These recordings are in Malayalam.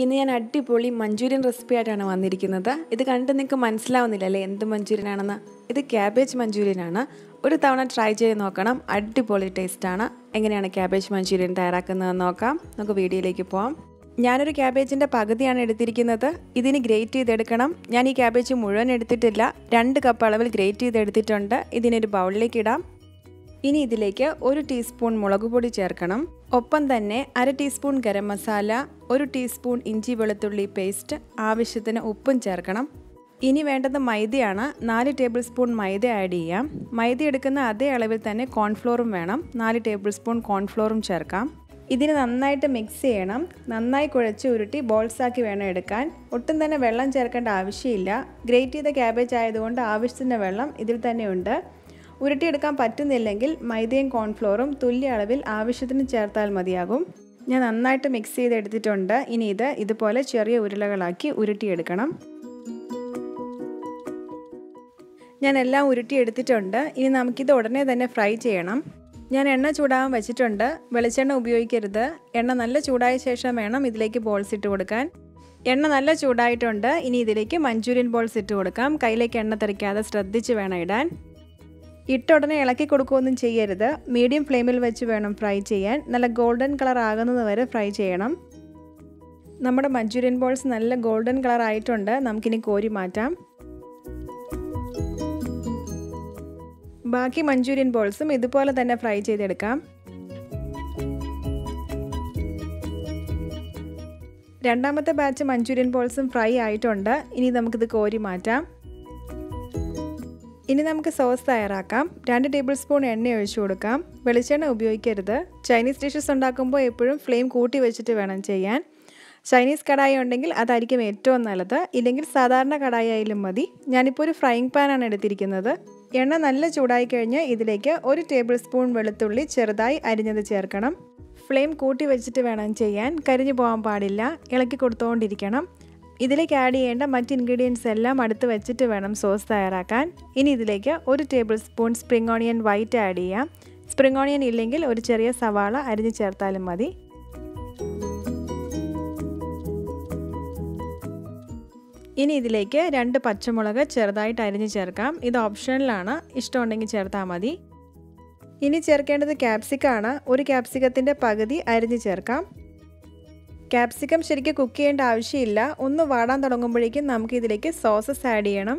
ഇന്ന് ഞാൻ അടിപൊളി മഞ്ചൂരിയൻ റെസിപ്പി ആയിട്ടാണ് വന്നിരിക്കുന്നത് ഇത് കണ്ട് നിങ്ങൾക്ക് മനസ്സിലാവുന്നില്ല അല്ലേ എന്ത് മഞ്ചൂരിയൻ ആണെന്ന് ഇത് ക്യാബേജ് മഞ്ചൂരിയൻ ആണ് ഒരു തവണ ട്രൈ ചെയ്ത് നോക്കണം അടിപൊളി ടേസ്റ്റാണ് എങ്ങനെയാണ് ക്യാബേജ് മഞ്ചൂരിയൻ തയ്യാറാക്കുന്നതെന്ന് നോക്കാം നമുക്ക് വീഡിയോയിലേക്ക് പോവാം ഞാനൊരു ക്യാബേജിൻ്റെ പകുതിയാണ് എടുത്തിരിക്കുന്നത് ഇതിന് ഗ്രേറ്റ് ചെയ്തെടുക്കണം ഞാൻ ഈ ക്യാബേജ് മുഴുവൻ എടുത്തിട്ടില്ല രണ്ട് കപ്പ് അളവിൽ ഗ്രേറ്റ് ചെയ്തെടുത്തിട്ടുണ്ട് ഇതിനൊരു ബൗളിലേക്ക് ഇടാം ഇനി ഇതിലേക്ക് ഒരു ടീസ്പൂൺ മുളക് പൊടി ചേർക്കണം ഒപ്പം തന്നെ അര ടീസ്പൂൺ ഗരം മസാല ഒരു ടീസ്പൂൺ ഇഞ്ചി വെളുത്തുള്ളി പേസ്റ്റ് ആവശ്യത്തിന് ഉപ്പും ചേർക്കണം ഇനി വേണ്ടത് മൈദയാണ് നാല് ടേബിൾ സ്പൂൺ മൈദ ആഡ് ചെയ്യാം മൈദ എടുക്കുന്ന അതേ അളവിൽ തന്നെ കോൺഫ്ലോറും വേണം നാല് ടേബിൾ സ്പൂൺ കോൺഫ്ലോറും ചേർക്കാം ഇതിന് നന്നായിട്ട് മിക്സ് ചെയ്യണം നന്നായി കുഴച്ച് ഉരുട്ടി ബോൾസാക്കി വേണം എടുക്കാൻ ഒട്ടും തന്നെ വെള്ളം ചേർക്കേണ്ട ആവശ്യമില്ല ഗ്രേറ്റ് ചെയ്ത ക്യാബേജ് ആയതുകൊണ്ട് ആവശ്യത്തിന് വെള്ളം ഇതിൽ തന്നെ ഉണ്ട് ഉരുട്ടിയെടുക്കാൻ പറ്റുന്നില്ലെങ്കിൽ മൈദയും കോൺഫ്ലോറും തുല്യ അളവിൽ ആവശ്യത്തിന് ചേർത്താൽ മതിയാകും ഞാൻ നന്നായിട്ട് മിക്സ് ചെയ്തെടുത്തിട്ടുണ്ട് ഇനി ഇത് ഇതുപോലെ ചെറിയ ഉരുളകളാക്കി ഉരുട്ടിയെടുക്കണം ഞാൻ എല്ലാം ഉരുട്ടിയെടുത്തിട്ടുണ്ട് ഇനി നമുക്കിത് ഉടനെ തന്നെ ഫ്രൈ ചെയ്യണം ഞാൻ എണ്ണ ചൂടാകാൻ വെച്ചിട്ടുണ്ട് വെളിച്ചെണ്ണ ഉപയോഗിക്കരുത് എണ്ണ നല്ല ചൂടായ ശേഷം വേണം ഇതിലേക്ക് ബോൾസ് ഇട്ട് കൊടുക്കാൻ എണ്ണ നല്ല ചൂടായിട്ടുണ്ട് ഇനി ഇതിലേക്ക് മഞ്ചൂരിയൻ ബോൾസ് ഇട്ട് കൊടുക്കാം കയ്യിലേക്ക് എണ്ണ തെറിക്കാതെ ശ്രദ്ധിച്ച് വേണം ഇടാൻ ഇട്ട ഉടനെ ഇളക്കി കൊടുക്കുകയൊന്നും ചെയ്യരുത് മീഡിയം ഫ്ലെയിമിൽ വെച്ച് വേണം ഫ്രൈ ചെയ്യാൻ നല്ല ഗോൾഡൻ കളർ ആകുന്നത് വരെ ഫ്രൈ ചെയ്യണം നമ്മുടെ മഞ്ചൂരിയൻ ബോൾസ് നല്ല ഗോൾഡൻ കളർ ആയിട്ടുണ്ട് നമുക്കിനി കോരി മാറ്റാം ബാക്കി മഞ്ചൂരിയൻ ബോൾസും ഇതുപോലെ തന്നെ ഫ്രൈ ചെയ്തെടുക്കാം രണ്ടാമത്തെ ബാച്ച് മഞ്ചൂരിയൻ ബോൾസും ഫ്രൈ ആയിട്ടുണ്ട് ഇനി നമുക്കിത് കോരി മാറ്റാം ഇനി നമുക്ക് സോസ് തയ്യാറാക്കാം രണ്ട് ടേബിൾ സ്പൂൺ എണ്ണ ഒഴിച്ചു കൊടുക്കാം വെളിച്ചെണ്ണ ഉപയോഗിക്കരുത് ചൈനീസ് ഡിഷസ് ഉണ്ടാക്കുമ്പോൾ എപ്പോഴും ഫ്ലെയിം കൂട്ടി വെച്ചിട്ട് വേണം ചെയ്യാൻ ചൈനീസ് കടായി ഉണ്ടെങ്കിൽ അതായിരിക്കും ഏറ്റവും നല്ലത് ഇല്ലെങ്കിൽ സാധാരണ കടായി ആയാലും മതി ഞാനിപ്പോൾ ഒരു ഫ്രൈയിങ് പാനാണ് എടുത്തിരിക്കുന്നത് എണ്ണ നല്ല ചൂടായി കഴിഞ്ഞ് ഇതിലേക്ക് ഒരു ടേബിൾ സ്പൂൺ വെളുത്തുള്ളി ചെറുതായി അരിഞ്ഞത് ചേർക്കണം ഫ്ലെയിം കൂട്ടി വെച്ചിട്ട് വേണം ചെയ്യാൻ കരിഞ്ഞു പോകാൻ പാടില്ല ഇളക്കി കൊടുത്തുകൊണ്ടിരിക്കണം ഇതിലേക്ക് ആഡ് ചെയ്യേണ്ട മറ്റ് ഇൻഗ്രീഡിയൻസ് എല്ലാം അടുത്ത് വെച്ചിട്ട് വേണം സോസ് തയ്യാറാക്കാൻ ഇനി ഇതിലേക്ക് ഒരു tablespoon spring onion white add ചെയ്യാം സ്പ്രിംഗ് ഓണിയൻ ഇല്ലെങ്കിൽ ഒരു ചെറിയ സവാള അരിഞ്ഞ് ചേർത്താലും മതി ഇനി ഇതിലേക്ക് രണ്ട് പച്ചമുളക് ചെറുതായിട്ട് അരിഞ്ഞ് ചേർക്കാം ഇത് ഓപ്ഷനിലാണ് ഇഷ്ടമുണ്ടെങ്കിൽ ചേർത്താൽ മതി ഇനി ചേർക്കേണ്ടത് ക്യാപ്സിക്കാണ് ഒരു ക്യാപ്സിക്കത്തിൻ്റെ പകുതി അരിഞ്ഞ് ചേർക്കാം ക്യാപ്സിക്കം ശരിക്കും കുക്ക് ചെയ്യേണ്ട ആവശ്യമില്ല ഒന്ന് വാടാൻ തുടങ്ങുമ്പോഴേക്കും നമുക്ക് ഇതിലേക്ക് സോസസ് ആഡ് ചെയ്യണം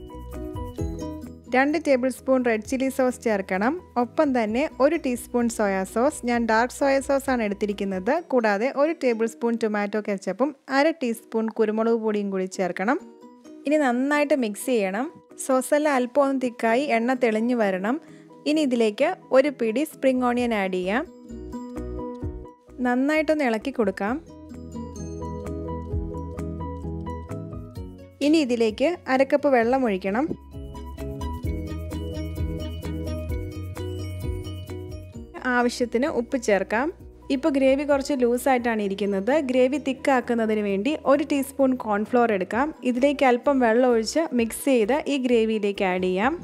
രണ്ട് tablespoon red chilli sauce ചേർക്കണം ഒപ്പം തന്നെ ഒരു ടീസ്പൂൺ സോയാ സോസ് ഞാൻ ഡാർക്ക് സോയ സോസ് ആണ് എടുത്തിരിക്കുന്നത് കൂടാതെ ഒരു ടേബിൾ സ്പൂൺ ടൊമാറ്റോ കെച്ചപ്പും അര ടീസ്പൂൺ കുരുമുളക് പൊടിയും കൂടി ചേർക്കണം ഇനി നന്നായിട്ട് മിക്സ് ചെയ്യണം സോസെല്ലാം അല്പം ഒന്ന് തിക്കായി എണ്ണ തെളിഞ്ഞു വരണം ഇനി ഇതിലേക്ക് ഒരു പിടി സ്പ്രിംഗ് ഓണിയൻ ആഡ് ചെയ്യാം നന്നായിട്ടൊന്ന് ഇളക്കി കൊടുക്കാം ഇനി ഇതിലേക്ക് അരക്കപ്പ് വെള്ളം ഒഴിക്കണം ആവശ്യത്തിന് ഉപ്പ് ചേർക്കാം ഇപ്പോൾ ഗ്രേവി കുറച്ച് ലൂസായിട്ടാണ് ഇരിക്കുന്നത് ഗ്രേവി തിക്കാക്കുന്നതിന് വേണ്ടി ഒരു ടീസ്പൂൺ കോൺഫ്ലോർ എടുക്കാം ഇതിലേക്ക് അല്പം വെള്ളം ഒഴിച്ച് മിക്സ് ചെയ്ത് ഈ ഗ്രേവിയിലേക്ക് ആഡ് ചെയ്യാം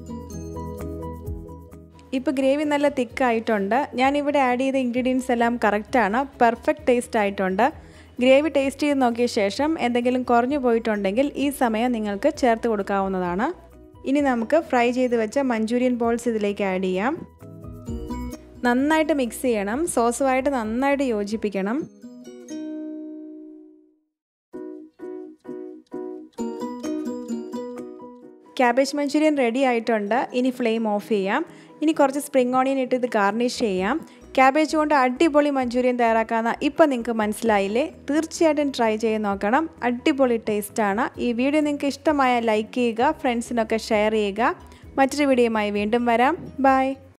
ഇപ്പോൾ ഗ്രേവി നല്ല തിക്കായിട്ടുണ്ട് ഞാനിവിടെ ആഡ് ചെയ്ത ഇൻഗ്രീഡിയൻസ് എല്ലാം കറക്റ്റാണ് പെർഫെക്റ്റ് ടേസ്റ്റ് ആയിട്ടുണ്ട് ഗ്രേവി ടേസ്റ്റ് ചെയ്ത് നോക്കിയ ശേഷം എന്തെങ്കിലും കുറഞ്ഞു പോയിട്ടുണ്ടെങ്കിൽ ഈ സമയം നിങ്ങൾക്ക് ചേർത്ത് കൊടുക്കാവുന്നതാണ് ഇനി നമുക്ക് ഫ്രൈ ചെയ്ത് വെച്ച മഞ്ചൂരിയൻ ബോൾസ് ഇതിലേക്ക് ആഡ് ചെയ്യാം നന്നായിട്ട് മിക്സ് ചെയ്യണം സോസുമായിട്ട് നന്നായിട്ട് യോജിപ്പിക്കണം ക്യാബേജ് മഞ്ചൂരിയൻ റെഡി ആയിട്ടുണ്ട് ഇനി ഫ്ലെയിം ഓഫ് ചെയ്യാം ഇനി കുറച്ച് സ്പ്രിംഗ് ഓണിയൻ ഇട്ട് ഇത് ഗാർണിഷ് ചെയ്യാം ക്യാബേജ് കൊണ്ട് അടിപൊളി മഞ്ചൂരിയൻ തയ്യാറാക്കാമെന്ന് ഇപ്പം നിങ്ങൾക്ക് മനസ്സിലായില്ലേ തീർച്ചയായിട്ടും ട്രൈ ചെയ്ത് നോക്കണം അടിപൊളി ടേസ്റ്റാണ് ഈ വീഡിയോ നിങ്ങൾക്ക് ഇഷ്ടമായ ലൈക്ക് ചെയ്യുക ഫ്രണ്ട്സിനൊക്കെ ഷെയർ ചെയ്യുക മറ്റൊരു വീഡിയോയുമായി വീണ്ടും വരാം ബൈ